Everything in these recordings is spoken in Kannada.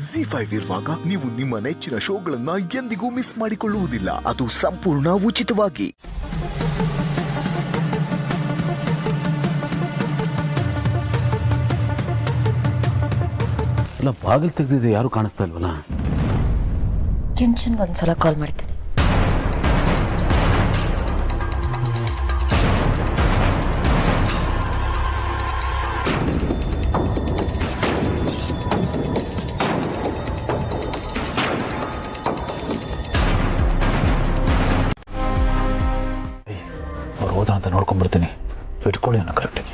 ಜಿ ಫೈವ್ ಇರುವಾಗ ನೀವು ನಿಮ್ಮ ನೆಚ್ಚಿನ ಶೋಗಳನ್ನ ಎಂದಿಗೂ ಮಿಸ್ ಮಾಡಿಕೊಳ್ಳುವುದಿಲ್ಲ ಅದು ಸಂಪೂರ್ಣ ಉಚಿತವಾಗಿ ಅಲ್ಲ ಬಾಗಿಲು ತೆಗೆದಿದೆ ಯಾರು ಕಾಣಿಸ್ತಾ ಇಲ್ವಲ್ಲ ಟೆನ್ಷನ್ಗೆ ಒಂದ್ಸಲ ಕಾಲ್ ಮಾಡ್ತೀನಿ ಅವ್ರು ಹೋದ ಅಂತ ನೋಡ್ಕೊಂಡ್ಬರ್ತೀನಿ ಇಟ್ಕೊಳ್ಳಿ ಅನ್ನೋ ಕರೆಕ್ಟಾಗಿ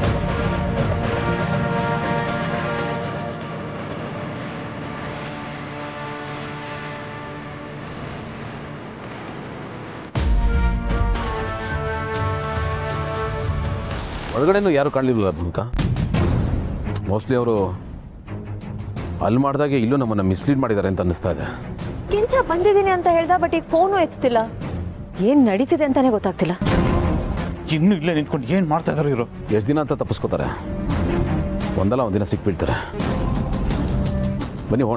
ಒಳಗಡೆನೂ ಯಾರು ಕಾಣಲಿಲ್ಲ ಭೂಮಿಕ ಮೋಸ್ಟ್ಲಿ ಅವರು ಅಲ್ಲಿ ಮಾಡಿದಾಗೆ ಇಲ್ಲೂ ನಮ್ಮನ್ನು ಮಿಸ್ಲೀಡ್ ಮಾಡಿದ್ದಾರೆ ಅಂತ ಅನ್ನಿಸ್ತಾ ಇದೆ ಕೆಂಚ ಬಂದಿದ್ದೀನಿ ಅಂತ ಹೇಳ್ದ ಬಟ್ ಈಗ ಫೋನು ಎತ್ತಿಲ್ಲ ಏನ್ ನಡೀತಿದೆ ಅಂತಾನೆ ಗೊತ್ತಾಗ್ತಿಲ್ಲ ಇನ್ನು ಇಲ್ಲೇ ನಿಂತ್ಕೊಂಡು ಏನು ಮಾಡ್ತಾ ಇದಾರೆ ಇವರು ಎಷ್ಟು ದಿನ ಅಂತ ತಪ್ಪಿಸ್ಕೋತಾರೆ ಒಂದಲ್ಲ ಒಂದಿನ ಸಿಕ್ಬಿಡ್ತಾರೆ ಬನ್ನಿ ಹೋಣ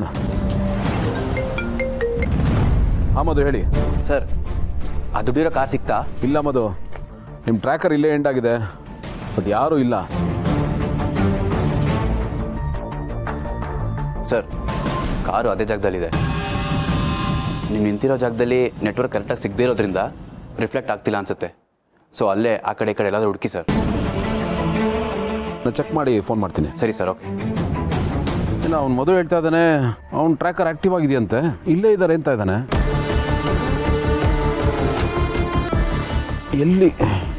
ಹಾಂ ಮಧು ಹೇಳಿ ಸರ್ ಆ ದುಡ್ಡಿರೋ ಕಾರ್ ಸಿಕ್ತಾ ಇಲ್ಲ ಮಧು ನಿಮ್ಮ ಟ್ರ್ಯಾಕರ್ ಇಲ್ಲೇ ಎಂಡ್ ಆಗಿದೆ ಬಟ್ ಯಾರೂ ಇಲ್ಲ ಸರ್ ಕಾರು ಅದೇ ಜಾಗದಲ್ಲಿದೆ ನೀವು ನಿಂತಿರೋ ಜಾಗದಲ್ಲಿ ನೆಟ್ವರ್ಕ್ ಕರೆಕ್ಟಾಗಿ ಸಿಗದೇ ಇರೋದ್ರಿಂದ ರಿಫ್ಲೆಕ್ಟ್ ಆಗ್ತಿಲ್ಲ ಅನ್ಸುತ್ತೆ ಸೊ ಅಲ್ಲೇ ಆ ಕಡೆ ಈ ಕಡೆ ಎಲ್ಲಾದರೂ ಹುಡುಕಿ ಸರ್ ನಾನು ಚೆಕ್ ಮಾಡಿ ಫೋನ್ ಮಾಡ್ತೀನಿ ಸರಿ ಸರ್ ಓಕೆ ಇಲ್ಲ ಅವ್ನು ಮಧು ಹೇಳ್ತಾ ಇದ್ದಾನೆ ಅವ್ನ ಟ್ರ್ಯಾಕರ್ ಆಕ್ಟಿವ್ ಆಗಿದೆಯಂತೆ ಇಲ್ಲೇ ಇದ್ದಾರೆ ಅಂತ ಇದ್ದಾನೆ ಎಲ್ಲಿ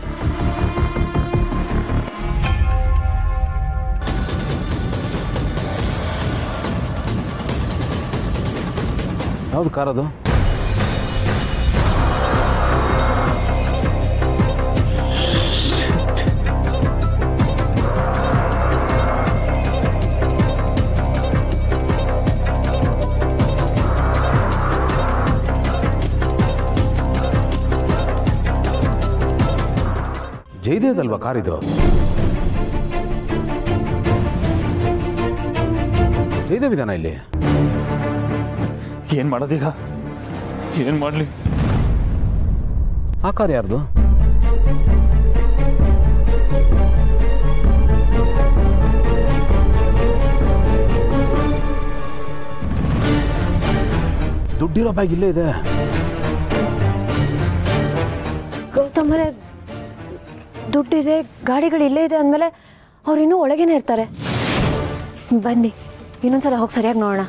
ಯಾವ್ದು ಕಾರ್ ಅದು ಜಯದೇವ್ದಲ್ವಾ ಕಾರ್ ಇದು ಜಯದೇವ್ ಇದಾನ ಇಲ್ಲಿ ಏನು ಮಾಡೋದೀಗ ಏನು ಮಾಡಲಿ ಆ ಕಾರ್ ಯಾರ್ದು ದುಡ್ಡಿರೋ ಬ್ಯಾಗ್ ಇಲ್ಲೇ ಇದೆ ಗೌತಮರೇ ದುಡ್ಡಿದೆ ಗಾಡಿಗಳು ಇಲ್ಲೇ ಇದೆ ಅಂದಮೇಲೆ ಅವ್ರು ಇನ್ನೂ ಒಳಗೇನೆ ಇರ್ತಾರೆ ಬನ್ನಿ ಇನ್ನೊಂದ್ಸಲ ಹೋಗಿ ಸರಿಯಾಗಿ ನೋಡೋಣ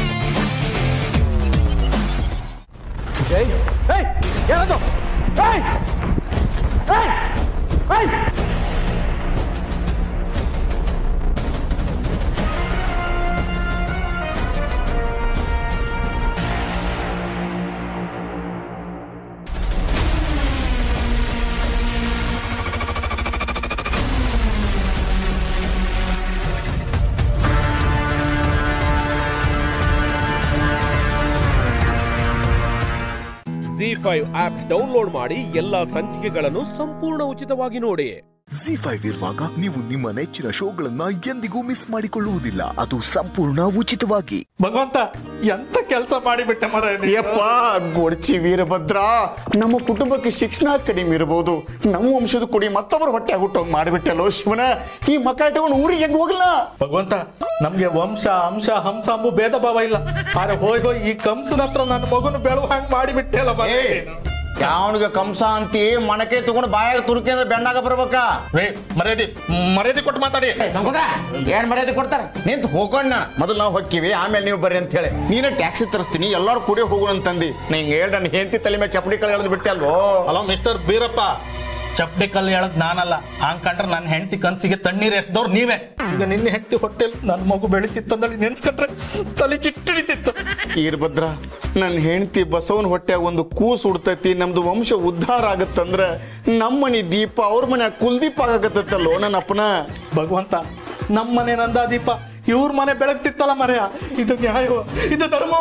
ಜಿ ಫೈವ್ ಆಪ್ ಡೌನ್ಲೋಡ್ ಮಾಡಿ ಎಲ್ಲಾ ಸಂಚಿಕೆಗಳನ್ನು ಸಂಪೂರ್ಣ ಉಚಿತವಾಗಿ ನೋಡಿ ಜಿ ಫೈವ್ ಇರುವಾಗ ನೀವು ನಿಮ್ಮ ನೆಚ್ಚಿನ ಶೋಗಳನ್ನ ಎಂದಿಗೂ ಮಿಸ್ ಮಾಡಿಕೊಳ್ಳುವುದಿಲ್ಲ ಅದು ಸಂಪೂರ್ಣ ಉಚಿತವಾಗಿ ಭಗವಂತ ಎಂತ ಕೆಲಸ ಮಾಡಿಬಿಟ್ಟೆ ಮರ ಯಪ್ಪ ಗೊಡ್ಚಿ ವೀರಭದ್ರ ನಮ್ಮ ಕುಟುಂಬಕ್ಕೆ ಶಿಕ್ಷಣ ಕಡಿಮೆ ಇರಬಹುದು ನಮ್ಮ ವಂಶದ ಕುಡಿ ಮತ್ತೊಬ್ಬರ ಹೊಟ್ಟೆ ಹುಟ್ಟೋ ಮಾಡಿಬಿಟ್ಟಲ್ಲೋ ಶಿವನ ಈ ಮಕ್ಕ ಇಟ್ಕೊಂಡು ಊರಿಗೆ ಹೆಂಗ್ ಹೋಗ್ಲಾ ಭಗವಂತ ನಮ್ಗೆ ವಂಶ ಅಂಶ ಹಂಸ ಅಂಬು ಭೇದ ಭಾವ ಇಲ್ಲ ಆದ್ರೆ ಹೋಯ್ ಹೋಯ್ ಈ ಕಂಸನ ಹತ್ರ ನನ್ನ ಮಗನ ಬೆಳವು ಹಂಗ್ ಮಾಡಿಬಿಟ್ಟೆಲ್ಲ ಮರೆ. ಯಾವನಿಗೆ ಕಂಸ ಅಂತಿ ಮಣಕೆ ತಗೊಂಡು ಬಾಯಾಗ ತುರುಕಿ ಅಂದ್ರೆ ಬೆಣ್ಣಾಗ ಬರ್ಬೇಕಾ ರೇ ಮರ್ಯಾದೆ ಮರ್ಯಾದೆ ಕೊಟ್ಟು ಮಾತಾಡಿ ಏ, ಸಂಪದ ಏನ್ ಮರ್ಯಾದೆ ಕೊಡ್ತಾರ ನಿಂತು ಹೋಗೋಣ ಮೊದಲು ನಾವು ಹೊಕ್ಕಿವಿ ಆಮೇಲೆ ನೀವು ಬರ್ರಿ ಅಂತ ಹೇಳಿ ನೀನೇ ಟ್ಯಾಕ್ಸಿ ತರಿಸ್ತೀನಿ ಎಲ್ಲಾರು ಕೂಡಿ ಹೋಗೋಣ ಅಂತಂದಿ ನಾ ಹಿಂಗ ಹೇಳಿ ನನ್ನ ಹೆಂಡತಿ ತಲೆ ಮೇಲೆ ಚಪ್ಪಡಿ ಕಳೆ ಎಳ್ದು ಬಿಟ್ಟೆ ಅಲ್ವೋ ಹಲೋ ಮಿಸ್ಟರ್ ಬೀರಪ್ಪ ಚಪ್ಪಡಿ ಕಲ್ಲು ಹೇಳದ್ ನಾನಲ್ಲ ಹಂಗ್ ಕಂಡ್ರೆ ನನ್ನ ಹೆಂಡತಿ ಕನ್ಸಿಗೆ ತಣ್ಣೀರ್ ಎಸ್ದವ್ರು ನೀವೇ ಈಗ ನಿನ್ನೆ ಹೆಂಡತಿ ಹೊಟ್ಟೆಲ್ ನನ್ನ ಮಗು ಬೆಳಿತಿತ್ತಂದಳಿ ನೆನ್ಸ್ಕೊಂಡ್ರೆ ತಲೆ ಚಿಟ್ಟಿಡಿತಿತ್ತು ಈರ್ಭದ್ರ ನನ್ನ ಹೆಂಡತಿ ಬಸವನ ಹೊಟ್ಯಾಗ ಒಂದು ಕೂಸು ಉಡ್ತೈತಿ ನಮ್ದು ವಂಶ ಉದ್ಧಾರ ಆಗತ್ತಂದ್ರ ನಮ್ಮನಿ ದೀಪ ಅವ್ರ ಮನ್ಯಾಗ ಕುಲ್ದೀಪ ಆಗತ್ತಲ್ಲೋ ನನ್ನ ಅಪ್ಪನ ಭಗವಂತ ನಮ್ಮ ಮನೆ ನಂದ ದೀಪ ಇವ್ರ ಮನೆ ಬೆಳಗ್ತಿತ್ತಲ್ಲ ಮರೆಯ ಇದು ನ್ಯಾಯವ ಇದು ಧರ್ಮವ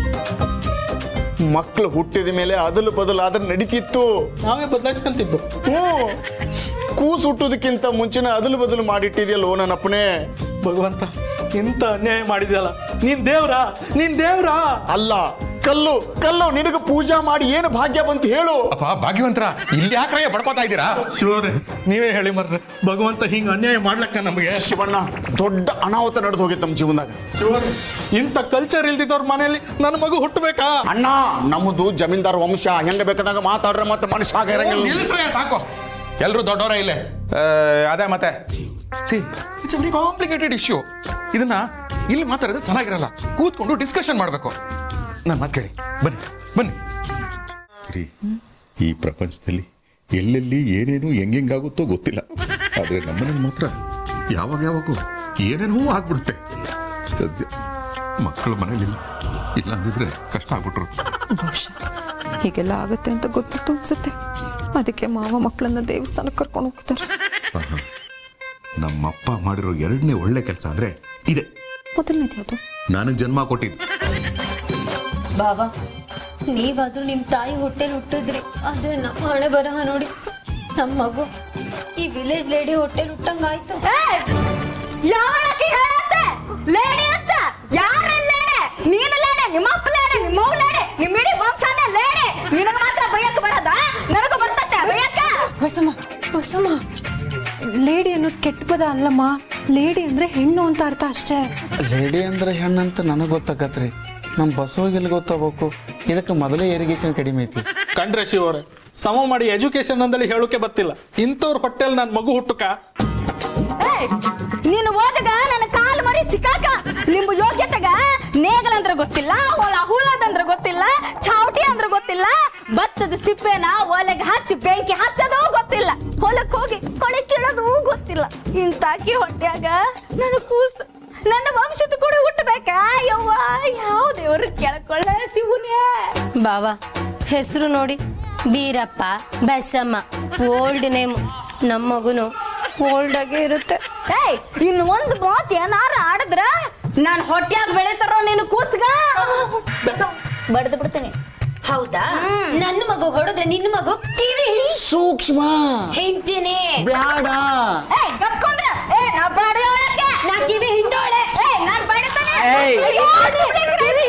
ಮಕ್ಳು ಹುಟ್ಟಿದ ಮೇಲೆ ಅದಲು ಬದಲು ಆದ್ರೆ ನಡೀತಿತ್ತು ನಾವೇ ಬದಲಾಯಿಸ್ಕೊಂತಿದ್ದು ಹ್ಞೂ ಕೂಸು ಹುಟ್ಟೋದಕ್ಕಿಂತ ಮುಂಚಿನ ಅದಲು ಬದಲು ಮಾಡಿಟ್ಟಿದ್ಯಲ್ಲೋ ನನ್ನ ಅಪ್ಪನೇ ಭಗವಂತ ಇಂಥ ಅನ್ಯಾಯ ಮಾಡಿದ್ಯಲ್ಲ ನೀನ್ ದೇವ್ರ ನೀನ್ ದೇವ್ರ ಅಲ್ಲ ಕಲ್ಲು ಕಲ್ಲು ನಿನಗೆ ಪೂಜಾ ಮಾಡಿ ಏನು ಭಾಗ್ಯ ಬಂತು ಹೇಳು ಅಪ್ಪ ಭಾಗ್ಯವಂತರ ಇಲ್ಲಿ ಯಾಕ್ರಯ್ಯ ಬಡ್ಕೋತಾ ಇದ್ದೀರಾ ಶಿವರೇ ನೀವೇ ಹೇಳಿ ಮರ್ರೆ ಭಗವಂತ ಹಿಂಗ ಅನ್ಯಾಯ ಮಾಡ್ಲಕ್ಕ ನಮಗೆ ಶಿವಣ್ಣ ದೊಡ್ಡ ಅನಾಹುತ ನಡೆದು ಹೋಗಿತ್ತು ನಮ್ಮ ಜೀವನದಾಗ ಶಿವರೇ ಇಂಥ ಕಲ್ಚರ್ ಇಲ್ದಿದ್ದವ್ರ ಮನೆಯಲ್ಲಿ ನನ್ನ ಮಗು ಹುಟ್ಟಬೇಕಾ ಅಣ್ಣ ನಮ್ಮದು ಜಮೀನ್ದಾರ್ ವಂಶ ಹೆಂಗ ಬೇಕಾದಾಗ ಮಾತಾಡ್ರೆ ಮತ್ತೆ ಮನುಷ್ಯ ಆಗ ಇರಂಗಿಲ್ಲ ನಿಲ್ಲಿಸ್ರಯ್ಯ ಸಾಕು ಎಲ್ರು ದೊಡ್ಡವರ ಇಲ್ಲೇ ಆ, ಅದೇ ಮತ್ತೆ see it's very complicated issue ಇದನ್ನ ಇಲ್ಲಿ ಮಾತಾಡಿದ್ರೆ ಚೆನ್ನಾಗಿರಲ್ಲ ಕೂತ್ಕೊಂಡು ಡಿಸ್ಕಷನ್ ಮಾಡಬೇಕು ನಾನು ಮಾತು ಕೇಳಿ ಬನ್ನಿ ಬನ್ನಿ ರೀ ಈ ಪ್ರಪಂಚದಲ್ಲಿ ಎಲ್ಲೆಲ್ಲಿ ಏನೇನು ಹೆಂಗೆಂಗಾಗುತ್ತೋ ಗೊತ್ತಿಲ್ಲ ಆದರೆ ನಮ್ಮನೇಲಿ ಮಾತ್ರ ಯಾವಾಗ ಯಾವಾಗೂ ಏನೇನೋ ಆಗ್ಬಿಡುತ್ತೆ ಸದ್ಯ ಮಕ್ಕಳು ಮನೇಲಿಲ್ಲ ಇಲ್ಲ ಅಂದಿದ್ರೆ ಕಷ್ಟ ಆಗ್ಬಿಟ್ರು ಬಹುಶಃ ಹೀಗೆಲ್ಲ ಆಗುತ್ತೆ ಅಂತ ಗೊತ್ತಿತ್ತು ಅನ್ಸುತ್ತೆ ಅದಕ್ಕೆ ಮಾವ ಮಕ್ಕಳನ್ನ ದೇವಸ್ಥಾನಕ್ಕೆ ಕರ್ಕೊಂಡು ಹೋಗ್ತಾರೆ ಆಹಾ. ನಮ್ಮಪ್ಪ ಮಾಡಿರೋ ಎರಡನೇ ಒಳ್ಳೆ ಕೆಲಸ ಅಂದ್ರೆ ಇದೆ ಮೊದಲನೇದು ಯಾವುದು ನನಗೆ ಜನ್ಮ ಕೊಟ್ಟಿದ್ದು ಬಾಬಾ ನೀವಾದ್ರೂ ನಿಮ್ ತಾಯಿ ಹೊಟ್ಟೆಲ್ ಹುಟ್ಟಿದ್ರಿ ಅದೇ ನಮ್ಮ ಹಣೆ ಬರಹ ನೋಡಿ ನಮ್ ಮಗು ಈ ವಿಲೇಜ್ ಲೇಡಿ ಹೊಟ್ಟೆಲ್ ಹುಟ್ಟಂಗಾಯ್ತು ಯಾವಳಕ್ಕೆ ಹೇಳತ್ತೆ ಲೇಡಿ ಅಂತ ಯಾರ ಲೇಡೆ ನೀನು ಲೇಡೆ ನಿಮ್ಮ ಅಪ್ಪ ಲೇಡೆ ನಿಮ್ಮ ಅವ್ವ ಲೇಡೆ ನಿಮ್ಮ ಇಡೀ ವಂಶನೇ ಲೇಡೆ ನಿನಗ ಮಾತ್ರ ಬೈಯಕ್ ಬರದ ನನಗೂ ಬರ್ತತೆ ಬೈಯಕ್ಕ ಬಸಮ್ಮ ಬಸಮ್ಮ ಲೇಡಿ ಅನ್ನೋದು ಕೆಟ್ಟ ಪದ ಅಲ್ಲಮ್ಮ ಲೇಡಿ ಅಂದ್ರೆ ಹೆಣ್ಣು ಅಂತ ಅರ್ಥ ಅಷ್ಟೇ ಲೇಡಿ ಅಂದ್ರೆ ಹೆಣ್ಣಂತ ನನಗೆ ಗೊತ್ತಾಗತ್ರಿ ನಮ್ಮ ಬಸವಗೆಲ್ಲಿ ಗೊತ್ತಾಗಬೇಕು ಇದಕ್ಕೆ ಮೊದಲೇ ಇರಿಗೇಷನ್ ಕಡಿಮೆ ಐತಿ ಕಂಡ್ರೆ ಶಿವರೇ ಸಮ ಮಾಡಿ ಎಜುಕೇಶನ್ ಅಂದಳಿ ಹೇಳೋಕೆ ಬತ್ತಿಲ್ಲ ಇಂಥವ್ರ ಹೊಟ್ಟೆಲ್ ನನ್ ಮಗು ಹುಟ್ಟುಕ ಏಯ್, ನೀನು ಓದಗ ನನ್ನ ಕಾಲ್ ಮರಿ ಸಿಕ್ಕಾಕ ನಿಮ್ಮ ಯೋಗ್ಯತೆಗ ನೇಗಲ್ ಅಂದ್ರೆ ಗೊತ್ತಿಲ್ಲ ಹೊಲ ಹುಳದಂದ್ರೆ ಗೊತ್ತಿಲ್ಲ ಚಾವಟಿ ಅಂದ್ರೆ ಗೊತ್ತಿಲ್ಲ ಭತ್ತದ ಸಿಪ್ಪೆನ ಒಲೆಗೆ ಹಚ್ಚಿ ಬೆಂಕಿ ಹಚ್ಚೋದು ಗೊತ್ತಿಲ್ಲ ಹೊಲಕ್ ಹೋಗಿ ಕೊಳೆ ಕೀಳೋದು ಗೊತ್ತಿಲ್ಲ ಇಂತಾಕಿ ಹೊಟ್ಯಾಗ ನನ್ನ ಕೂಸು ನನ್ನ ವಂಶದ ಕೂಡ ಹುಟ್ಟಬೇಕಾ ಯವ್ವ ಯಾವ ದೇವ್ರು ಕೇಳ್ಕೊಳ್ಳ ಶಿವನೇ ಬಾವಾ ಹೆಸರು ನೋಡಿ ಬೀರಪ್ಪ ಬಸಮ್ಮ ಓಲ್ಡ್ ನೇಮ್ ನಮ್ಮ ಮಗುನು ಓಲ್ಡ್ ಆಗೇ ಇರುತ್ತೆ ಏಯ್ ಇನ್ನು ಒಂದು ಮಾತು ಏನಾರ ಆಡಿದ್ರ ನಾನು ಹೊಟ್ಯಾಗ ಬೆಳಿತಾರೋ ನೀನು ಕೂಸ್ಗ ಬಡ್ದು ಬಿಡ್ತೀನಿ ಹೌದಾ ನನ್ನ ಮಗು ಹೊಡೆದ್ರೆ ನಿನ್ನ ಮಗು ಕಿವಿ ಸೂಕ್ಷ್ಮ ಹಿಂಡ್ತೀನಿ ಬ್ಯಾಡ ಏಯ್ ಗಪ್ಕೊಂಡ್ರ ಏ ನಾ ಬಾಡಿ ಒಳಕ್ಕೆ ನಾ ಕಿವಿ ಹಿಂಡೋಳೆ ಏಯ್ ನಾನ್ ಬಡಿತಾನೆ ಅಯ್ಯೋ, ಕಿವಿ.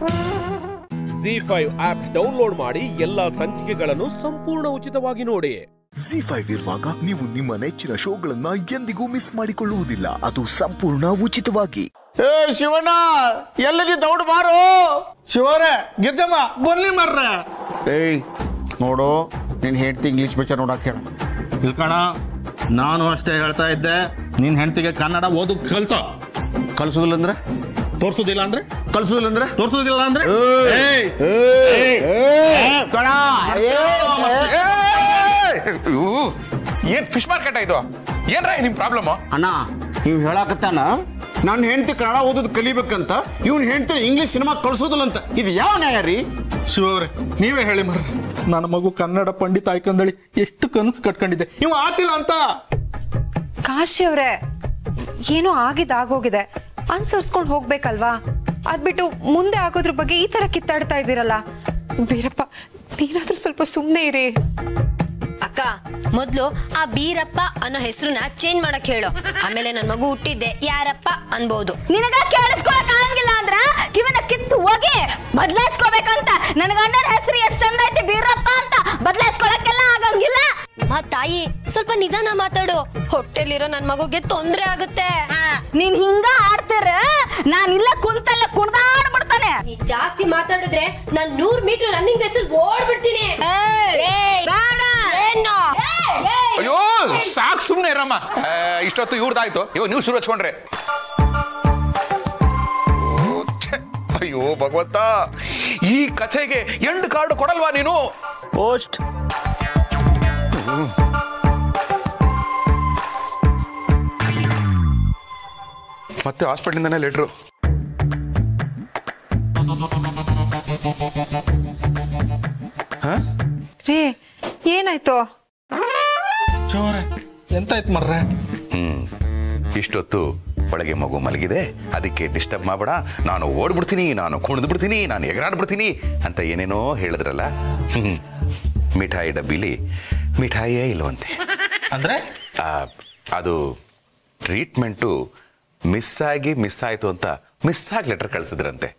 ಜಿ ಫೈವ್ ಆಪ್ ಡೌನ್ಲೋಡ್ ಮಾಡಿ ಎಲ್ಲಾ ಸಂಚಿಕೆಗಳನ್ನು ಸಂಪೂರ್ಣ ಉಚಿತವಾಗಿ ನೋಡಿ ಜಿ ಫೈವ್ ಇರುವಾಗ ನೀವು ನಿಮ್ಮ ನೆಚ್ಚಿನ ಶೋಗಳನ್ನ ಎಂದಿಗೂ ಮಿಸ್ ಮಾಡಿಕೊಳ್ಳುವುದಿಲ್ಲ ಅದು ಸಂಪೂರ್ಣ ಉಚಿತವಾಗಿ ಏ ಶಿವಣ್ಣ ಎಲ್ಲದಿ ದೌಡ್ ಬಾರೋ ಶಿವರೇ ಗಿರ್ಜಮ್ಮ ಬನ್ನಿ ಮರ್ರೆ ಏಯ್ ನೋಡು ನೀನ್ ಹೆಂಡತಿ ಇಂಗ್ಲಿಷ್ ಪಿಕ್ಚರ್ ನೋಡಕ್ ಹೇಳ ತಿಳ್ಕಣ ನಾನು ಅಷ್ಟೇ ಹೇಳ್ತಾ ಇದ್ದೆ ನಿನ್ ಹೆಂಡತಿಗೆ ಕನ್ನಡ ಓದು ಕಲ್ಸ ಕಲ್ಸೋದಿಲ್ಲ ಅಂದ್ರೆ ತೋರ್ಸೋದಿಲ್ಲ ಅಂದ್ರೆ ಕಲ್ಸೋದಿಲ್ಲ ಅಂದ್ರೆ ತೋರ್ಸೋದಿಲ್ಲ ಅಂದ್ರೆ ಏಯ್! ಕಣ ಅಯ್ಯೋ, ಏನ್ ಫಿಶ್ ಮಾರ್ಕೆಟ್ ಇದು ಏನ್ರ ನಿಮ್ ಪ್ರಾಬ್ಲಮ್ ಅಣ್ಣ ಇವ್ ಹೇಳಾಕತ್ತಾನ ನನ್ನ ಹೆಂಡತಿ ಕನ್ನಡ ಓದೋದು ಕಲಿಬೇಕಂತ ಇವ್ನ ಹೆಂಡತಿ ಇಂಗ್ಲಿಷ್ ಸಿನಿಮಾ ಕಳ್ಸೋದಿಲ್ಲ ಅಂತ ಇದು ಯಾವ ನ್ಯಾಯ ರೀ ಶಿವರೇ ನೀವೇ ಹೇಳಿ ಮರ್ರೆ ನನ್ನ ಮಗು ಕನ್ನಡ ಪಂಡಿತ ಆಯ್ಕೊಂಡಳಿ ಎಷ್ಟು ಕನಸು ಕಟ್ಕೊಂಡಿದ್ದೆ ಇವ ಆತಿಲ್ಲ ಅಂತ ಕಾಶಿ ಅವ್ರೆ ಏನೋ ಆಗಿದ್ ಆಗೋಗಿದೆ ಅನ್ಸರ್ಸ್ಕೊಂಡು ಹೋಗ್ಬೇಕಲ್ವಾ ಅದ್ಬಿಟ್ಟು ಮುಂದೆ ಆಗೋದ್ರ ಬಗ್ಗೆ ಈ ತರ ಕಿತ್ತಾಡ್ತಾ ಇದ್ದೀರಲ್ಲ ಬೀರಪ್ಪ ನೀನಾದ್ರೂ ಸ್ವಲ್ಪ ಸುಮ್ಮನೆ ಇರಿ ಅಕ್ಕ ಮೊದ್ಲು ಆ ಬೀರಪ್ಪ ಅನ್ನೋ ಹೆಸರನ್ನ ಚೇಂಜ್ ಮಾಡಕ್ ಹೇಳು ಆಮೇಲೆ ನನ್ ಮಗು ಹುಟ್ಟಿದ್ದೆ ಯಾರಪ್ಪ ಅನ್ಬೋದು ನಿನಗ ಕೇಳಿಸ್ಕೊಳಕ್ ಆಗಂಗಿಲ್ಲ ಅಂದ್ರ ಕಿವಿನ ಕಿತ್ತು ಹೋಗಿ ಬದಲಾಯಿಸ್ಕೋಬೇಕಂತ ನನ್ನ ಗಂಡನ ಹೆಸರು ಎಷ್ಟ್ ಚಂದ ಐತಿ ಬೀರಪ್ಪ ಅಂತ ಬದಲಾಯಿಸ್ಕೊಳಕ್ಕೆಲ್ಲ ಆಗಂಗಿಲ್ಲ ಮಾ ತಾಯಿ ಸ್ವಲ್ಪ ನಿಧಾನ ಮಾತಾಡು ಹೊಟ್ಟೆಲಿರೋ ನನ್ ಮಗುಗೆ ತೊಂದ್ರೆ ಆಗುತ್ತೆ ನೀನ್ ಹಿಂಗ ಆಡ್ತೀರ ನಾನ್ ಇಲ್ಲ ಕುಂತಲ್ಲ ಕುಣ್ದಾಡ್ಬಿಡ್ತಾನೆ ನೀ ಜಾಸ್ತಿ ಮಾತಾಡಿದ್ರೆ ನಾನ್ ನೂರ್ ಮೀಟರ್ ರನ್ನಿಂಗ್ ರೇಸಲ್ಲಿ ಓಡ್ಬಿಡ್ತೀನಿ ಏಯ್! ಬೇಡ ಏನು? ಏಯ್! ಅಯ್ಯೋ ಸಾಕ್ ಸುಮ್ನೆ ಇರಮ್ಮ ಆ, ಇಷ್ಟೊತ್ತು ಇವ್ರದಾಯ್ತು ಇವಾಗ ನೀವು ಶುರು ಹಚ್ಕೊಂಡ್ರೆ ಓ, ಛೆ. ಅಯ್ಯೋ ಭಗವಂತ ಈ ಕಥೆಗೆ ಎಂಡ್ ಕಾರ್ಡ್ ಕೊಡಲ್ವಾ ನೀನು ಪೋಸ್ಟ್ ಮತ್ತೆ ಹಾಸ್ಪಿಟ್ಲಿಂದನೇ ಲೆಟ್ರು ರೇ ಏನಾಯ್ತು ಶಿವರೇ ಎಂತಾಯ್ತು ಮರ್ರೆ ಹ್ಮ್ ಇಷ್ಟೊತ್ತು ಒಳಗೆ ಮಗು ಮಲಗಿದೆ ಅದಕ್ಕೆ ಡಿಸ್ಟರ್ಬ್ ಮಾಡಬೇಡ ನಾನು ಓಡ್ಬಿಡ್ತೀನಿ ನಾನು ಕುಣಿದು ಬಿಡ್ತೀನಿ ನಾನು ಎಗರಾಡ್ಬಿಡ್ತೀನಿ ಅಂತ ಏನೇನೋ ಹೇಳಿದ್ರಲ್ಲ ಹ್ಮ್ ಮಿಠಾಯಿ ಡಬ್ಬಿಲಿ ಮಿಠಾಯಿಯೇ ಇಲ್ವಂತೆ ಅಂದ್ರೆ ಆ, ಅದು ಟ್ರೀಟ್ಮೆಂಟು ಮಿಸ್ ಆಗಿ ಮಿಸ್ ಆಯಿತು ಅಂತ ಮಿಸ್ ಆಗಿ ಲೆಟರ್ ಕಳಿಸಿದ್ರಂತೆ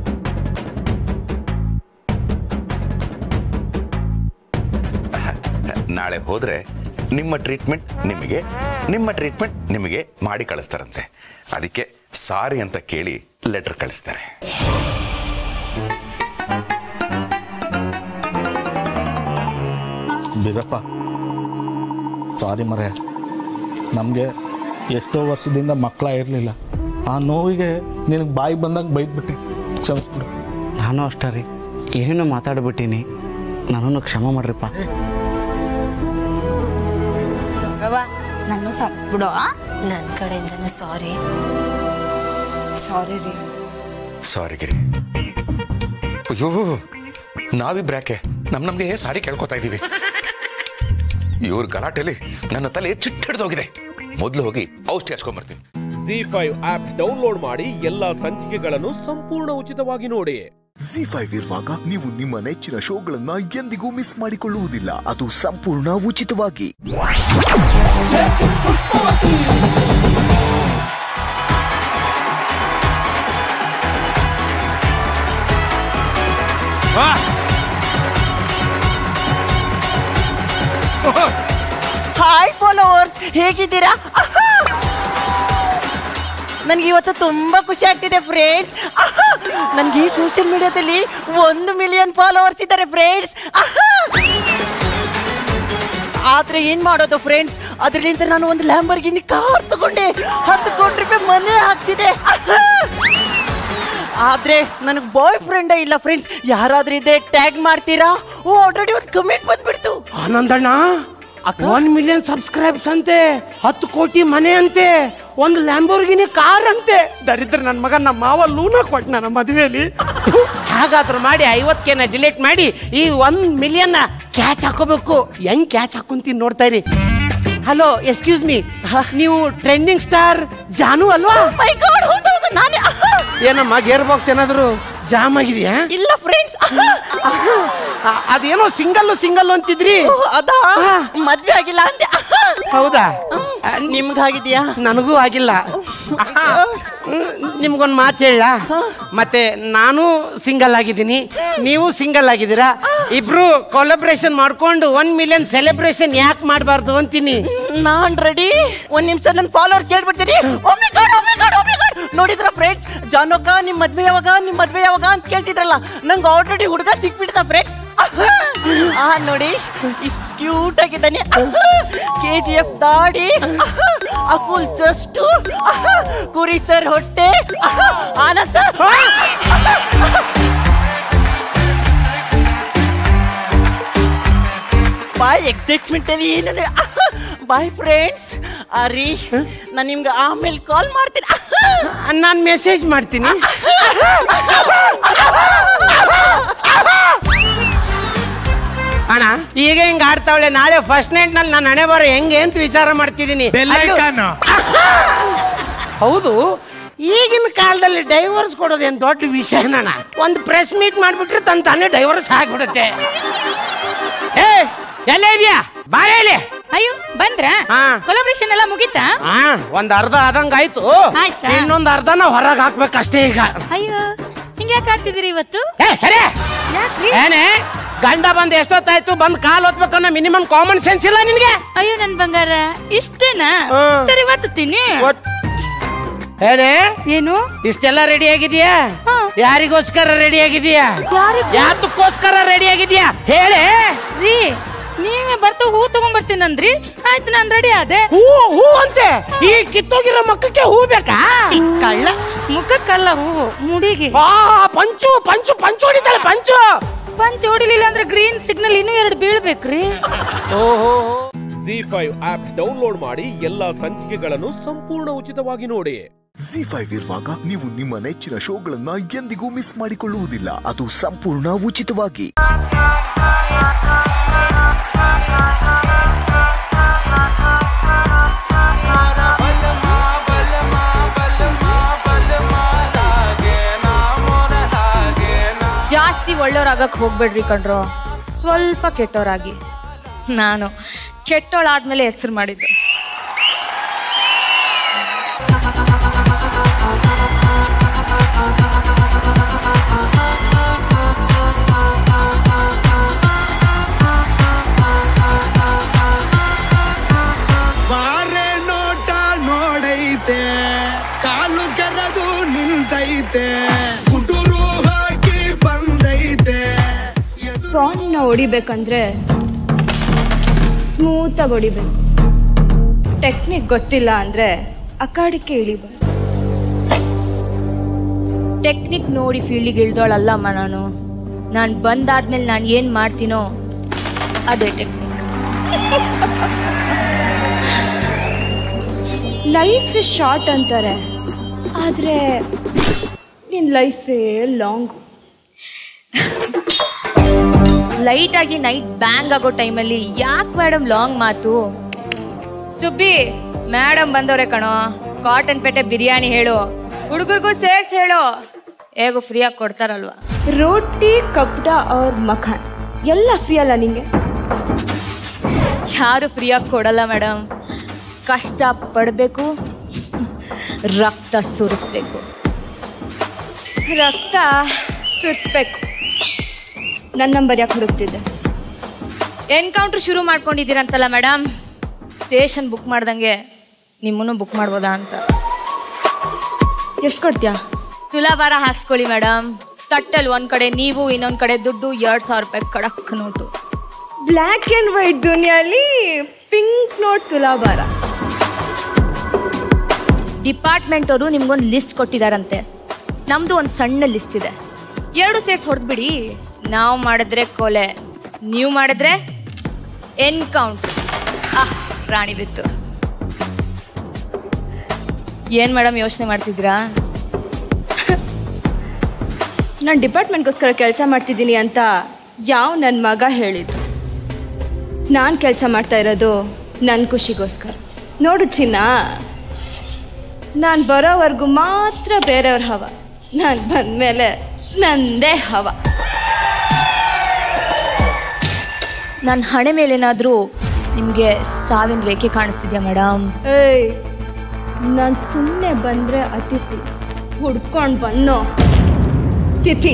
ನಾಳೆ ಹೋದ್ರೆ ನಿಮ್ಮ ಟ್ರೀಟ್ಮೆಂಟ್ ನಿಮಗೆ ನಿಮ್ಮ ಟ್ರೀಟ್ಮೆಂಟ್ ನಿಮಗೆ ಮಾಡಿ ಕಳಿಸ್ತಾರಂತೆ ಅದಕ್ಕೆ ಸಾರಿ ಅಂತ ಕೇಳಿ ಲೆಟರ್ ಕಳಿಸ್ತಾರೆ ಬೀರಪ್ಪ ಸಾರಿ ಮರೆ ನಮಗೆ ಎಷ್ಟೋ ವರ್ಷದಿಂದ ಮಕ್ಕಳ ಇರಲಿಲ್ಲ ಆ ನೋವಿಗೆ ನಿನಗೆ ಬಾಯಿ ಬಂದಂಗೆ ಬೈದ್ಬಿಟ್ಟೆ ಕ್ಷಮಿಸ್ಬಿಡು ನಾನು ಅಷ್ಟೇ ರೀ ಏನೇನೋ ಮಾತಾಡ್ಬಿಟ್ಟೀನಿ ನನ್ನನ್ನು ಕ್ಷಮ ಮಾಡ್ರಿಪ್ಪ ರವ ನಾನು ಬಿಡೋ ನನ್ನ ಕಡೆಯಿಂದನೂ ಸಾರಿ ಸಾರಿ ರೀ ಸಾರಿ ಗಿರಿ ಅಯ್ಯೋ ನಾವಿಬ್ರ್ಯಾಕೆ ನಮ್ ನಮ್ಗೆ ಸಾರಿ ಕೇಳ್ಕೊತಾ ಇದೀವಿ ಇವ್ರ ಗಲಾಟೆಲಿ ನನ್ನ ತಲೆ ಚಿಟ್ಟಿಡ್ದೋಗಿದೆ ಮೊದಲು ಹೋಗಿ ಔಷಧಿ ಹಚ್ಕೊಂಡ್ಬರ್ತೀನಿ ಜಿ ಫೈವ್ ಆಪ್ ಡೌನ್ಲೋಡ್ ಮಾಡಿ ಎಲ್ಲಾ ಸಂಚಿಕೆಗಳನ್ನು ಸಂಪೂರ್ಣ ಉಚಿತವಾಗಿ ನೋಡಿ ಜಿ ಫೈವ್ ಇರುವಾಗ ನೀವು ನಿಮ್ಮ ನೆಚ್ಚಿನ ಶೋಗಳನ್ನ ಎಂದಿಗೂ ಮಿಸ್ ಮಾಡಿಕೊಳ್ಳುವುದಿಲ್ಲ ಅದು ಸಂಪೂರ್ಣ ಉಚಿತವಾಗಿ ಹಾಯ್ ಫಾಲೋವರ್ಸ್ ಹೇಗಿದ್ದೀರಾ ನನಗೆ ಇವತ್ತು ತುಂಬಾ ಖುಷಿ ಆಗ್ತಿದೆ ಫ್ರೆಂಡ್ಸ್ ನನಗೆ ಈ ಸೋಷಿಯಲ್ ಮೀಡಿಯಾದಲ್ಲಿ ಒಂದು ಮಿಲಿಯನ್ ಫಾಲೋವರ್ಸ್ ಇದ್ದಾರೆ ಫ್ರೆಂಡ್ಸ್ ಆದ್ರೆ ಏನ್ ಮಾಡೋದು ಫ್ರೆಂಡ್ಸ್ ಅದರಿಂದ ನಾನು ಒಂದು ಲ್ಯಾಂಬರ್ಗಿನಿ ಕಾರ್ ತಗೊಂಡೆ ಹತ್ತು ಕೋಟಿ ರೂಪಾಯಿ ಮನೆ ಆಗ್ತಿದೆ ಆದ್ರೆ ನನಗೆ ಬಾಯ್ ಫ್ರೆಂಡ್ ಇಲ್ಲ ಫ್ರೆಂಡ್ಸ್ ಯಾರಾದ್ರೂ ಇದ್ರೆ ಟ್ಯಾಗ್ ಮಾಡ್ತೀರಾ ಓ ಆಲ್ರೆಡಿ ಒಂದು ಕಮೆಂಟ್ ಬಂದ್ಬಿಡ್ತು ಆನಂದಣ್ಣ ಒನ್ ಮಿಲಿಯನ್ ಸಬ್ಸ್ಕ್ರೈಬ್ಸ್ ಅಂತೆ ಹತ್ತು ಕೋಟಿ ಮನೆ ಅಂತೆ ಒಂದು ಲ್ಯಾಂಬೋರ್ಗಿನಿ ಕಾರ್ ಅಂತೆ ದರಿದ್ರ ನನ್ನ ಮಗ ನಮ್ಮ ಮಾವ ಲೂನ ಕೊಟ್ಟ ನನ್ನ ಮದುವೆಯಲ್ಲಿ ಹಾಗಾದ್ರೂ ಮಾಡಿ ಐವತ್ಕೆನ ಡಿಲೀಟ್ ಮಾಡಿ ಈ ಒನ್ ಮಿಲಿಯನ್ ಕ್ಯಾಚ್ ಹಾಕೋಬೇಕು ಹೆಂಗ್ ಕ್ಯಾಚ್ ಹಾಕೊಂತೀನಿ ನೋಡ್ತಾ ಇರಿ ಹಲೋ ಎಕ್ಸ್ಕ್ಯೂಸ್ ಮೀ ನೀವು ಟ್ರೆಂಡಿಂಗ್ ಸ್ಟಾರ್ ಜಾನು ಅಲ್ವಾ ಮೈ ಗಾಡ್ ಹೌದು ಹೌದು ನಾನೇ ಏನಮ್ಮ ಗೇರ್ ಬಾಕ್ಸ್ ಏನಾದ್ರು ಜಾಮ್ ಆಗಿದೆಯಾ ಇಲ್ಲ ಫ್ರೆಂಡ್ಸ್ ಅದೇನೋ ಸಿಂಗಲ್ ಸಿಂಗಲ್ ಅಂತಿದ್ರಿ ಅದ ಮದ್ವೆ ಆಗಿಲ್ಲ ಅಂದೆ ಹೌದಾ ನಿಮ್ಗಾಗಿದ್ಯಾ ನನಗೂ ಆಗಿಲ್ಲ ನಿಮ್ಗೊಂದು ಮಾತು ಹೇಳ ಮತ್ತೆ ನಾನು ಸಿಂಗಲ್ ಆಗಿದ್ದೀನಿ ನೀವು ಸಿಂಗಲ್ ಆಗಿದ್ದೀರಾ ಇಬ್ರು ಕೊಲಬ್ರೇಷನ್ ಮಾಡ್ಕೊಂಡು ಒನ್ ಮಿಲಿಯನ್ ಸೆಲೆಬ್ರೇಷನ್ ಯಾಕೆ ಮಾಡಬಾರ್ದು ಅಂತೀನಿ ನಾನ್ ರೆಡಿ ಒಂದ್ ನಿಮಿಷ ನನ್ನ ಫಾಲೋವರ್ಸ್ ಕೇಳ್ಬಿಡ್ತೀನಿ ಒಮ್ಮೆ ಗಾಡ್ ಒಮ್ಮೆ ಗಾಡ್ ಒಮ್ಮೆ ಗಾಡ್ ನೋಡಿದ್ರ ಫ್ರೆಂಡ್ಸ್ ಜಾನೋಕ ನಿಮ್ ಮದ್ವೆ ಯಾವಾಗ ನಿಮ್ ಮದ್ವೆ ಯಾವಾಗ ಅಂತ ಕೇಳ್ತಿದ್ರಲ್ಲ ನಂಗೆ ಆಲ್ರೆಡಿ ಹುಡುಗ ಸಿಕ್ಬಿಡ್ತ ಫ್ರೆಂಡ್ಸ್ ಆ ನೋಡಿ ಇಷ್ಟು ಕ್ಯೂಟ್ ಆಗಿದ್ದಾನೆ ಕೆ ಜಿ ಎಫ್ ದಾಡಿ ಅಕುಲ್ ಜಸ್ಟ್ ಕುರಿ ಸರ್ ಹೊಟ್ಟೆ ಆನಂದ್ ಸರ್ ಬಾಯ್ ಎಕ್ಸೈಟ್ಮೆಂಟ್ ಅಲ್ಲಿ ಏನು ಬಾಯ್ ಫ್ರೆಂಡ್ಸ್ ಅರಿ ನಾನು ನಿಮ್ಗೆ ಆಮೇಲೆ ಕಾಲ್ ಮಾಡ್ತೀನಿ ನಾನು ಮೆಸೇಜ್ ಮಾಡ್ತೀನಿ ಅಣ್ಣ ಈಗ ಹಿಂಗ್ ಆಡ್ತಾವಳೆ ನಾಳೆ ಫಸ್ಟ್ ನೈಟ್ ನಲ್ಲಿ ನಾನು ಹಣೆ ಬರೋ ಹೆಂಗೆ ಅಂತ ವಿಚಾರ ಮಾಡ್ತಿದ್ದೀನಿ ಅದು- ಹೌದು ಈಗಿನ ಕಾಲದಲ್ಲಿ ಡೈವರ್ಸ್ ಕೊಡೋದೇನು ದೊಡ್ಡ ವಿಷಯನಣ್ಣ ಒಂದು ಪ್ರೆಸ್ ಮೀಟ್ ಮಾಡ್ಬಿಟ್ರೆ ತನ್ನ ತಾನೇ ಡೈವರ್ಸ್ ಆಗ್ಬಿಡುತ್ತೆ ಏ ಎಲ್ಲ ಇದೆಯಾ ಬಾರೆ ಇಲ್ಲಿ ಅಯ್ಯೋ ಬಂದ್ರ ಹಾ. ಕೊಲಾಬ್ರೇಷನ್ ಎಲ್ಲ ಮುಗೀತಾ ಹಾ ಒಂದ್ ಅರ್ಧ ಆದಂಗ ಆಯ್ತು ಆಯ್ತಾ? ಇನ್ನೊಂದ್ ಅರ್ಧನ ಹೊರಗ್ ಹಾಕ್ಬೇಕಷ್ಟೇ ಈಗ ಅಯ್ಯೋ ಹಿಂಗ್ಯಾಕ್ ಆಡ್ತಿದ್ದೀರಿ ಇವತ್ತು ಏ ಸರಿ ಯಾಕ್ರಿ ಏನೇ ಗಂಡ ಬಂದ್ ಎಷ್ಟೊತ್ತಾಯ್ತು ಬಂದ್ ಕಾಲ್ ಹೊತ್ಬೇಕನ್ನೋ ಮಿನಿಮಮ್ ಕಾಮನ್ ಸೆನ್ಸ್ ಇಲ್ಲ ನಿನ್ಗೆ ಅಯ್ಯೋ ನನ್ ಬಂಗಾರ ಇಷ್ಟೇನಾ ಹಾ. ಸರಿ ಒತ್ತುತ್ತೀನಿ ಏನೇ ಏನು ಇಷ್ಟೆಲ್ಲ ರೆಡಿ ಆಗಿದೀಯಾ ಯಾರಿಗೋಸ್ಕರ ರೆಡಿ ಆಗಿದೀಯಾ ಯಾರಿಗ್- ಯಾತಕ್ಕೋಸ್ಕರ ರೆಡಿ ಆಗಿದೀಯಾ ಹೇಳಿ ರೀ ನೀವೇ ಬರ್ತಾ ಹೂ ತಗೊಂಡ್ಬರ್ತೀನಿ ಅಂದ್ರಿ ಆಯ್ತು ನಾನ್ ರೆಡಿ ಆದೆ ಹೂ ಹೂ ಅಂತೆ ಈ ಕಿತ್ತೋಗಿರೋ ಮಕ್ಕಕ್ಕೆ ಹೂ ಬೇಕಾ ಕಳ್ಳ ಮುಖಕ್ಕಲ್ಲ ಹೂವು ಮುಡಿಗೆ ಆ ಪಂಚು ಪಂಚು ಪಂಚು ಹೊಡಿತಾಳೆ ಪಂಚು ಪಂಚ್ ಹೊಡಿಲಿಲ್ಲ ಅಂದ್ರೆ ಗ್ರೀನ್ ಸಿಗ್ನಲ್ ಇನ್ನೂ ಎರಡು ಬೀಳ್ಬೇಕ್ರಿ ಓಹೋ ಜಿ ಫೈವ್ ಆಪ್ ಡೌನ್ಲೋಡ್ ಮಾಡಿ ಎಲ್ಲಾ ಸಂಚಿಕೆಗಳನ್ನು ಸಂಪೂರ್ಣ ಉಚಿತವಾಗಿ ನೋಡಿ ಜಿ ಫೈವ್ ಇರುವಾಗ ನೀವು ನಿಮ್ಮ ನೆಚ್ಚಿನ ಶೋಗಳನ್ನ ಎಂದಿಗೂ ಮಿಸ್ ಮಾಡಿಕೊಳ್ಳುವುದಿಲ್ಲ ಅದು ಸಂಪೂರ್ಣ ಉಚಿತವಾಗಿ ಜಾಸ್ತಿ ಒಳ್ಳೆಯವ್ರಾಗಕ್ ಹೋಗ್ಬೇಡ್ರಿ ಕಣ್ರೋ ಸ್ವಲ್ಪ ಕೆಟ್ಟವರಾಗಿ ನಾನು ಕೆಟ್ಟವಳಾದ್ಮೇಲೆ ಹೆಸರು ಮಾಡಿದ್ದು ಪಂಚ್ನ ಹೊಡಿಬೇಕಂದ್ರೆ ಸ್ಮೂತಾಗಿ ಹೊಡಿಬೇಕು ಟೆಕ್ನಿಕ್ ಗೊತ್ತಿಲ್ಲ ಅಂದ್ರೆ ಅಕಾಡಕ್ಕೆ ಇಳಿಬಾರ್ದು ಟೆಕ್ನಿಕ್ ನೋಡಿ ಫೀಲ್ಡಿಗೆ ಇಳ್ದೋಳಲ್ಲಮ್ಮ ನಾನು ನಾನು ಬಂದಾದ್ಮೇಲೆ ನಾನು ಏನು ಮಾಡ್ತೀನೋ ಅದೇ ಟೆಕ್ನಿಕ್ ಲೈಫ್ ಶಾರ್ಟ್ ಅಂತಾರೆ ಆದ್ರೆ ನಿನ್ ಲೈಫೇ ಲಾಂಗ್ ಲೈಟ್ ಆಗಿ ನೈಟ್ ಬ್ಯಾಂಗ್ ಆಗೋ ಟೈಮಲ್ಲಿ ಯಾಕೆ ಮೇಡಮ್ ಲಾಂಗ್ ಮಾತು ಸುಬ್ಬಿ ಮೇಡಮ್ ಬಂದವ್ರೆ ಕಣೋ ಕಾಟನ್ ಪೇಟೆ ಬಿರಿಯಾನಿ ಹೇಳು ಹುಡುಗರಿಗೂ ಸೇರ್ಸ್ ಹೇಳು ಹೇಗೂ ಫ್ರೀಯಾಗಿ ಕೊಡ್ತಾರಲ್ವಾ ರೋಟಿ ಕಪ್ಡ ಅವ್ರ ಮಖಾನ್ ಎಲ್ಲ ಫ್ರೀ ಅಲ್ಲ ನಿಂಗೆ ಯಾರು ಫ್ರೀಯಾಗಿ ಕೊಡಲ್ಲ ಮೇಡಮ್ ಕಷ್ಟ ಪಡಬೇಕು ರಕ್ತ ಸುರಿಸ್ಬೇಕು ರಕ್ತ ಸುರಿಸ್ಬೇಕು ನನ್ನ ನಂಬರ್ ಯಾಕೆ ಹುಡುಕ್ತಿದ್ದೆ ಎನ್ಕೌಂಟ್ರ್ ಶುರು ಮಾಡ್ಕೊಂಡಿದ್ದೀರಂತಲ್ಲ ಮೇಡಮ್ ಸ್ಟೇಷನ್ ಬುಕ್ ಮಾಡ್ದಂಗೆ ನಿಮ್ಮನ್ನು ಬುಕ್ ಮಾಡ್ಬೋದಾ ಅಂತ ಎಷ್ಟು ಕೊಡ್ತೀಯಾ ತುಲಾಭಾರ ಹಾಕ್ಸ್ಕೊಳ್ಳಿ ಮೇಡಮ್ ತಟ್ಟಲ್ಲಿ ಒಂದ್ ಕಡೆ ನೀವು ಇನ್ನೊಂದ್ ಕಡೆ ದುಡ್ಡು ಎರಡ್ ಸಾವಿರ ರೂಪಾಯಿ ಕಡಕ್ ನೋಟು ಬ್ಲ್ಯಾಕ್ ಆ್ಯಂಡ್ ವೈಟ್ ದುನಿಯಲ್ಲಿ ಪಿಂಕ್ ನೋಟ್ ತುಲಾಭಾರ ಡಿಪಾರ್ಟ್ಮೆಂಟ್ ಅವರು ನಿಮ್ಗೊಂದು ಲಿಸ್ಟ್ ಕೊಟ್ಟಿದಾರಂತೆ ನಮ್ದು ಒಂದು ಸಣ್ಣ ಲಿಸ್ಟ್ ಇದೆ ಎರಡು ಸೇರ್ಸ್ ಹೊಡೆದ್ಬಿಡಿ ನಾವು ಮಾಡಿದ್ರೆ ಕೊಲೆ ನೀವು ಮಾಡಿದ್ರೆ ಎನ್ಕೌಂಟ್ ಆಹ್ ಪ್ರಾಣಿ ಬಿತ್ತು ಏನ್ ಮೇಡಮ್ ಯೋಚನೆ ಮಾಡ್ತಿದ್ದೀರಾ ನಾನು ಡಿಪಾರ್ಟ್ಮೆಂಟ್ಗೋಸ್ಕರ ಕೆಲಸ ಮಾಡ್ತಿದ್ದೀನಿ ಅಂತ ಯಾವ ನನ್ನ ಮಗ ಹೇಳಿದ್ದು ನಾನು ಕೆಲಸ ಮಾಡ್ತಾ ಇರೋದು ನನ್ನ ಖುಷಿಗೋಸ್ಕರ ನೋಡು ಚಿನ್ನ ನಾನು ಬರೋವರೆಗೂ ಮಾತ್ರ ಬೇರೆಯವ್ರ ಹವ ನಾನು ಬಂದಮೇಲೆ ನಂದೇ ಹವ ನನ್ನ ಹಣೆ ಮೇಲೇನಾದ್ರೂ ನಿಮ್ಗೆ ಸಾವಿನ ರೇಖೆ ಕಾಣಿಸ್ತಿದ್ಯಾ ಮೇಡಮ್ ಏಯ್ ನಾನು ಸುಮ್ಮನೆ ಬಂದ್ರೆ ಅತಿಥಿ ಹುಡ್ಕೊಂಡು ಬನ್ನೋ ತಿಥಿ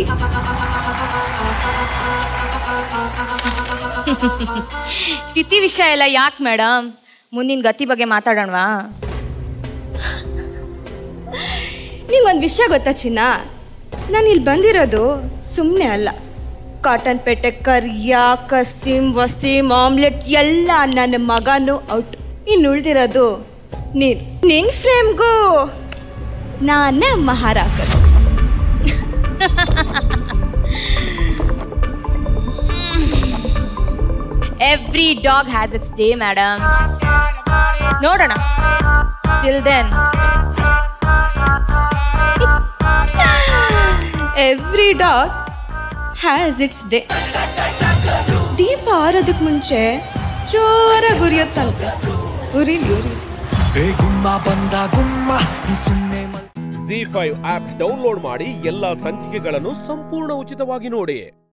ತಿಥಿ ವಿಷಯ ಎಲ್ಲ ಯಾಕೆ ಮೇಡಮ್ ಮುಂದಿನ ಗತಿ ಬಗ್ಗೆ ಮಾತಾಡೋಣವಾ ನಿಂಗೊಂದು ವಿಷಯ ಗೊತ್ತಾ ಚಿನ್ನ ನಾನು ಇಲ್ಲಿ ಬಂದಿರೋದು ಸುಮ್ಮನೆ ಅಲ್ಲ ಕಾಟನ್ ಪೇಟೆ ಕರಿಯ ಕಸೀಮ್ ವಸೀಮ್ ಆಮ್ಲೆಟ್ ಎಲ್ಲ ನನ್ನ ಮಗನೂ ಔಟ್ ಇನ್ನು ಉಳ್ದಿರೋದು ನೀನು ನಿನ್ ಫ್ರೇಮ್ಗೂ ನಾನೇ ಮಹಾರಾಕ every dog has its day madam ನೋಡೋಣ till then every dog has its day ದೀಪ ಆರೋದಕ್ಕೆ ಮುಂಚೆ ಜೋರಾಗಿ ಉರಿಯುತ್ತಂತೆ ಉರಿಲಿ ಉರಿ ಜಿ ಫೈವ್ ಆಪ್ ಡೌನ್ಲೋಡ್ ಮಾಡಿ ಎಲ್ಲಾ ಸಂಚಿಕೆಗಳನ್ನು ಸಂಪೂರ್ಣ ಉಚಿತವಾಗಿ ನೋಡಿ